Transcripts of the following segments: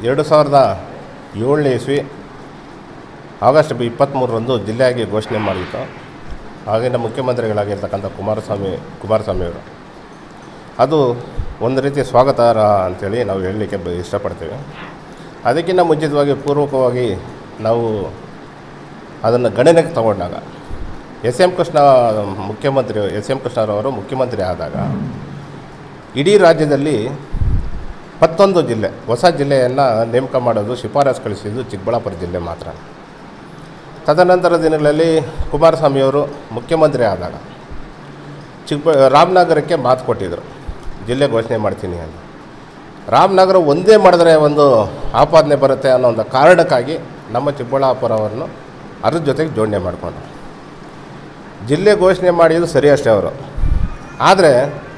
ಎರಡು ಸಾವಿರದ ಏಳನೇ ಇಸ್ವಿ ಆಗಸ್ಟ್ ಇಪ್ಪತ್ತ್ಮೂರರಂದು ಜಿಲ್ಲೆಯಾಗಿ ಘೋಷಣೆ ಮಾಡಿತ್ತು ಆಗಿನ ಮುಖ್ಯಮಂತ್ರಿಗಳಾಗಿರ್ತಕ್ಕಂಥ ಕುಮಾರಸ್ವಾಮಿ ಕುಮಾರಸ್ವಾಮಿಯವರು ಅದು ಒಂದು ರೀತಿ ಸ್ವಾಗತಾರ್ಹ ಅಂಥೇಳಿ ನಾವು ಹೇಳಲಿಕ್ಕೆ ಬ ಇಷ್ಟಪಡ್ತೇವೆ ಅದಕ್ಕಿಂತ ಮುಂಚಿತವಾಗಿ ಪೂರ್ವಕವಾಗಿ ನಾವು ಅದನ್ನು ಗಣನೆಗೆ ತಗೊಂಡಾಗ ಎಸ್ ಎಂ ಕೃಷ್ಣ ಮುಖ್ಯಮಂತ್ರಿ ಎಸ್ ಎಂ ಕೃಷ್ಣರವರು ಮುಖ್ಯಮಂತ್ರಿ ಆದಾಗ ಇಡೀ ರಾಜ್ಯದಲ್ಲಿ ಹತ್ತೊಂದು ಜಿಲ್ಲೆ ಹೊಸ ಜಿಲ್ಲೆಯನ್ನು ನೇಮಕ ಮಾಡೋದು ಶಿಫಾರಸು ಕಳಿಸಿದ್ದು ಚಿಕ್ಕಬಳ್ಳಾಪುರ ಜಿಲ್ಲೆ ಮಾತ್ರ ತದನಂತರ ದಿನಗಳಲ್ಲಿ ಕುಮಾರಸ್ವಾಮಿಯವರು ಮುಖ್ಯಮಂತ್ರಿ ಆದಾಗ ಚಿಕ್ಕ ರಾಮನಗರಕ್ಕೆ ಮಾತು ಕೊಟ್ಟಿದ್ದರು ಜಿಲ್ಲೆ ಘೋಷಣೆ ಮಾಡ್ತೀನಿ ಅಂತ ರಾಮನಗರ ಒಂದೇ ಮಾಡಿದ್ರೆ ಒಂದು ಆಪಾದನೆ ಬರುತ್ತೆ ಅನ್ನೋ ಒಂದು ಕಾರಣಕ್ಕಾಗಿ ನಮ್ಮ ಚಿಕ್ಕಬಳ್ಳಾಪುರವನ್ನು ಅದ್ರ ಜೊತೆಗೆ ಜೋಡಣೆ ಮಾಡಿಕೊಂಡ್ರು ಜಿಲ್ಲೆ ಘೋಷಣೆ ಮಾಡಿದ್ದು ಸರಿ ಅಷ್ಟೇ ಅವರು ಆದರೆ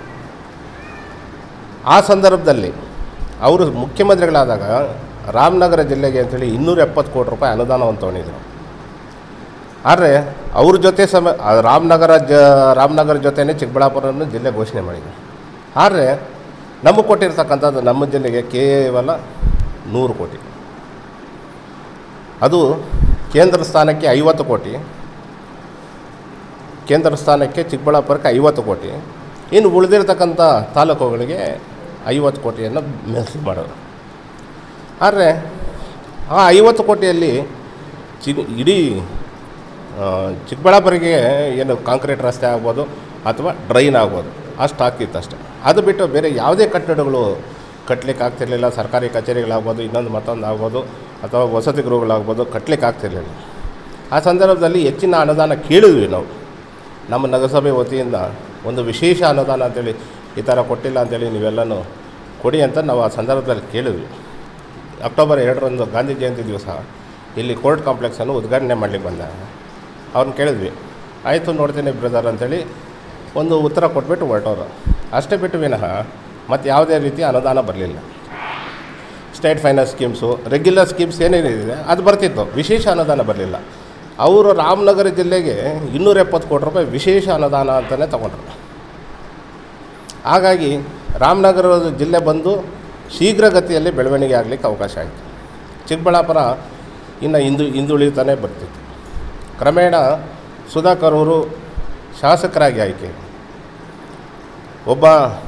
ಆ ಸಂದರ್ಭದಲ್ಲಿ ಅವರು ಮುಖ್ಯಮಂತ್ರಿಗಳಾದಾಗ ರಾಮನಗರ ಜಿಲ್ಲೆಗೆ ಅಂತೇಳಿ ಇನ್ನೂರ ಎಪ್ಪತ್ತು ಕೋಟಿ ರೂಪಾಯಿ ಅನುದಾನವನ್ನು ತೊಗೊಂಡಿದ್ರು ಆದರೆ ಅವ್ರ ಜೊತೆ ಸಮ ಆ ರಾಮನಗರ ಜ ರಾಮನಗರ ಜೊತೆನೇ ಚಿಕ್ಕಬಳ್ಳಾಪುರವನ್ನು ಜಿಲ್ಲೆ ಘೋಷಣೆ ಮಾಡಿದ್ರು ಆದರೆ ನಮಗೆ ಕೊಟ್ಟಿರ್ತಕ್ಕಂಥದ್ದು ನಮ್ಮ ಜಿಲ್ಲೆಗೆ ಕೇವಲ ನೂರು ಕೋಟಿ ಅದು ಕೇಂದ್ರ ಸ್ಥಾನಕ್ಕೆ ಐವತ್ತು ಕೋಟಿ ಕೇಂದ್ರ ಸ್ಥಾನಕ್ಕೆ ಚಿಕ್ಕಬಳ್ಳಾಪುರಕ್ಕೆ ಐವತ್ತು ಕೋಟಿ ಇನ್ನು ಉಳಿದಿರ್ತಕ್ಕಂಥ ತಾಲೂಕುಗಳಿಗೆ ಐವತ್ತು ಕೋಟಿಯನ್ನು ಮೀಸಲು ಮಾಡೋದು ಆದರೆ ಆ ಐವತ್ತು ಕೋಟಿಯಲ್ಲಿ ಚಿ ಇಡೀ ಆ, ಚಿಕ್ಕಬಳ್ಳಾಪುರಿಗೆ ಏನು ಕಾಂಕ್ರೀಟ್ ರಸ್ತೆ ಆಗ್ಬೋದು ಅಥವಾ ಡ್ರೈನ್ ಆಗ್ಬೋದು ಅಷ್ಟು ಆಗ್ತಿತ್ತು ಅಷ್ಟೆ ಅದು ಬಿಟ್ಟು ಬೇರೆ ಯಾವುದೇ ಕಟ್ಟಡಗಳು ಕಟ್ಟಲಿಕ್ಕೆ ಆಗ್ತಿರ್ಲಿಲ್ಲ ಸರ್ಕಾರಿ ಕಚೇರಿಗಳಾಗ್ಬೋದು ಇನ್ನೊಂದು ಮತ್ತೊಂದು ಆಗ್ಬೋದು ಅಥವಾ ವಸತಿ ಗೃಹಗಳಾಗ್ಬೋದು ಕಟ್ಟಲಿಕ್ಕೆ ಆಗ್ತಿರ್ಲಿಲ್ಲ ಆ ಸಂದರ್ಭದಲ್ಲಿ ಹೆಚ್ಚಿನ ಅನುದಾನ ಕೇಳಿದ್ವಿ ನಾವು ನಮ್ಮ ನಗರಸಭೆ ವತಿಯಿಂದ ಒಂದು ವಿಶೇಷ ಅನುದಾನ ಅಂತೇಳಿ ಈ ಥರ ಕೊಟ್ಟಿಲ್ಲ ಅಂತೇಳಿ ನೀವೆಲ್ಲನೂ ಕೊಡಿ ಅಂತ ನಾವು ಆ ಸಂದರ್ಭದಲ್ಲಿ ಕೇಳಿದ್ವಿ ಅಕ್ಟೋಬರ್ ಎರಡರಂದು ಗಾಂಧಿ ಜಯಂತಿ ದಿವಸ ಇಲ್ಲಿ ಕೋರ್ಟ್ ಕಾಂಪ್ಲೆಕ್ಸನ್ನು ಉದ್ಘಾಟನೆ ಮಾಡಲಿಕ್ಕೆ ಬಂದ ಅವ್ರನ್ನ ಕೇಳಿದ್ವಿ ಆಯಿತು ನೋಡ್ತೀನಿ ಬ್ರದರ್ ಅಂತೇಳಿ ಒಂದು ಉತ್ತರ ಕೊಟ್ಬಿಟ್ಟು ಹೊರಟೋರು ಅಷ್ಟೇ ಬಿಟ್ಟು ವಿನಃ ಮತ್ತು ಯಾವುದೇ ರೀತಿ ಅನುದಾನ ಬರಲಿಲ್ಲ state finance schemes regular schemes ಏನೇನಿದೆ ಅದು ಬರ್ತಿತ್ತು ವಿಶೇಷ ಅನುದಾನ ಬರಲಿಲ್ಲ ಅವರು ರಾಮನಗರ ಜಿಲ್ಲೆಗೆ ಇನ್ನೂರ ಎಪ್ಪತ್ತು ಕೋಟಿ ರೂಪಾಯಿ ವಿಶೇಷ ಅನುದಾನ ಅಂತಲೇ ತಗೊಂಡ್ರು ಹಾಗಾಗಿ ರಾಮನಗರ ಜಿಲ್ಲೆ ಬಂದು ಶೀಘ್ರಗತಿಯಲ್ಲಿ ಬೆಳವಣಿಗೆ ಆಗಲಿಕ್ಕೆ ಅವಕಾಶ ಆಯಿತು ಚಿಕ್ಕಬಳ್ಳಾಪುರ ಇನ್ನು ಹಿಂದು ಹಿಂದುಳಿತಾನೆ ಬರ್ತಿತ್ತು ಕ್ರಮೇಣ ಸುಧಾಕರ್ ಅವರು ಶಾಸಕರಾಗಿ ಆಯ್ಕೆ ಒಬ್ಬ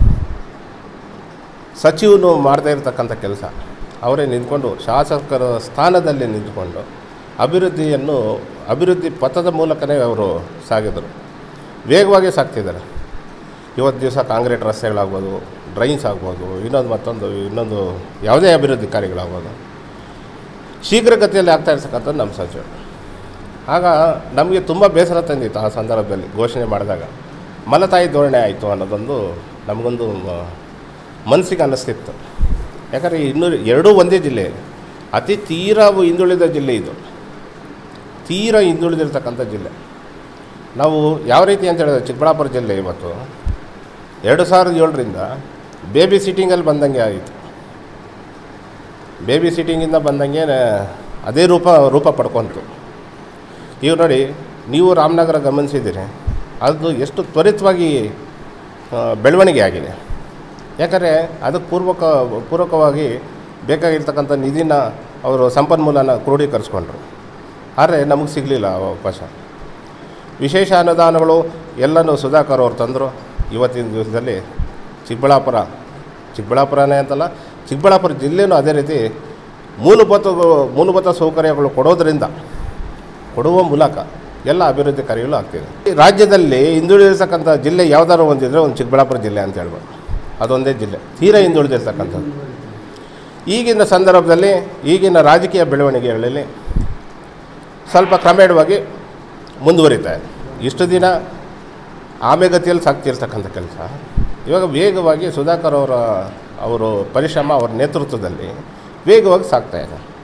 ಸಚಿವನು ಮಾಡದೇ ಇರತಕ್ಕಂಥ ಕೆಲಸ ಅವರೇ ನಿಂತ್ಕೊಂಡು ಶಾಸಕರ ಸ್ಥಾನದಲ್ಲಿ ನಿಂತ್ಕೊಂಡು ಅಭಿವೃದ್ಧಿಯನ್ನು ಅಭಿವೃದ್ಧಿ ಪಥದ ಮೂಲಕನೇ ಅವರು ಸಾಗಿದರು ವೇಗವಾಗಿ ಸಾಗ್ತಿದ್ದಾರೆ ಇವತ್ತು ದಿವಸ ಕಾಂಕ್ರೀಟ್ ರಸ್ತೆಗಳಾಗ್ಬೋದು ಡ್ರೈನ್ಸ್ ಆಗ್ಬೋದು ಇನ್ನೊಂದು ಮತ್ತೊಂದು ಇನ್ನೊಂದು ಯಾವುದೇ ಅಭಿವೃದ್ಧಿ ಕಾರ್ಯಗಳಾಗ್ಬೋದು ಶೀಘ್ರಗತಿಯಲ್ಲಿ ಆಗ್ತಾ ಇರ್ತಕ್ಕಂಥದ್ದು ನಮ್ಮ ಸಚಿವ ಆಗ ನಮಗೆ ತುಂಬ ಬೇಸರ ತಂದಿತ್ತು ಆ ಸಂದರ್ಭದಲ್ಲಿ ಘೋಷಣೆ ಮಾಡಿದಾಗ ಮಲತಾಯಿ ಧೋರಣೆ ಆಯಿತು ಅನ್ನೋದೊಂದು ನಮಗೊಂದು ಮ- ಮನಸ್ಸಿಗೆ ಅನ್ನಿಸ್ತಿತ್ತು ಯಾಕಂದರೆ ಇನ್ನೂರು ಎರಡೂ ಒಂದೇ ಜಿಲ್ಲೆ ಅತಿ ತೀರಾ ಹಿಂದುಳಿದ ಜಿಲ್ಲೆ ಇದು ತೀರಾ ಹಿಂದುಳಿದಿರ್ತಕ್ಕಂಥ ಜಿಲ್ಲೆ ನಾವು ಯಾವ ರೀತಿ ಅಂತ ಹೇಳಿದ್ರೆ ಚಿಕ್ಕಬಳ್ಳಾಪುರ ಜಿಲ್ಲೆ ಇವತ್ತು ಎರಡು ಸಾವಿರದ ಏಳರಿಂದ ಬೇಬಿ ಸಿಟ್ಟಿಂಗಲ್ಲಿ ಬಂದಂಗೆ ಆಯಿತು ಬೇಬಿ ಸಿಟ್ಟಿಂಗಿಂದ ಬಂದಂಗೆ ಅದೇ ರೂಪ ರೂಪ ಪಡ್ಕೊಂತು ಈಗ ನೋಡಿ ನೀವು ರಾಮನಗರ ಗಮನಿಸಿದ್ದೀರಿ ಅದು ಎಷ್ಟು ತ್ವರಿತವಾಗಿ ಆ, ಬೆಳವಣಿಗೆ ಆಗಿದೆ ಯಾಕಂದರೆ ಅದಕ್ಕೆ ಪೂರ್ವಕ ಪೂರ್ವಕವಾಗಿ ಬೇಕಾಗಿರ್ತಕ್ಕಂಥ ನಿಧಿನ ಅವರು ಸಂಪನ್ಮೂಲನ ಕ್ರೋಢೀಕರಿಸ್ಕೊಂಡ್ರು ಆದರೆ ನಮಗೆ ಸಿಗಲಿಲ್ಲ ಅವಕಾಶ ವಿಶೇಷ ಅನುದಾನಗಳು ಎಲ್ಲನೂ ಸುಧಾಕರ್ ಅವ್ರು ತಂದರು ಇವತ್ತಿನ ದಿವಸದಲ್ಲಿ ಚಿಕ್ಕಬಳ್ಳಾಪುರ ಚಿಕ್ಕಬಳ್ಳಾಪುರನೇ ಅಂತಲ್ಲ ಚಿಕ್ಕಬಳ್ಳಾಪುರ ಜಿಲ್ಲೆನೂ ಅದೇ ರೀತಿ ಮೂಲಭೂತ ಮೂಲಭೂತ ಸೌಕರ್ಯಗಳು ಕೊಡೋದರಿಂದ ಕೊಡುವ ಮೂಲಕ ಎಲ್ಲ ಅಭಿವೃದ್ಧಿ ಕಾರ್ಯಗಳು ಆಗ್ತಿದೆ ಈ ರಾಜ್ಯದಲ್ಲಿ ಹಿಂದುಳಿದಿರ್ತಕ್ಕಂಥ ಜಿಲ್ಲೆ ಯಾವ್ದಾದ್ರು ಒಂದಿದ್ರೆ ಒಂದು ಚಿಕ್ಕಬಳ್ಳಾಪುರ ಜಿಲ್ಲೆ ಅಂತ ಹೇಳ್ಬೋದು ಅದೊಂದೇ ಜಿಲ್ಲೆ ತೀರಾ ಹಿಂದುಳಿದಿರ್ತಕ್ಕಂಥದ್ದು ಈಗಿನ ಸಂದರ್ಭದಲ್ಲಿ ಈಗಿನ ರಾಜಕೀಯ ಬೆಳವಣಿಗೆಗಳಲ್ಲಿ ಸ್ವಲ್ಪ ಕ್ರಮೇಣವಾಗಿ ಮುಂದುವರಿತಾ ಇದೆ ಇಷ್ಟು ದಿನ ಆಮೆಗತಿಯಲ್ಲಿ ಸಾಗ್ತಿರ್ತಕ್ಕಂಥ ಕೆಲಸ ಇವಾಗ ವೇಗವಾಗಿ ಸುಧಾಕರ್ ಅವರ ಅವರು ಪರಿಶ್ರಮ ಅವರ ನೇತೃತ್ವದಲ್ಲಿ ವೇಗವಾಗಿ ಸಾಗ್ತಾ ಇದೆ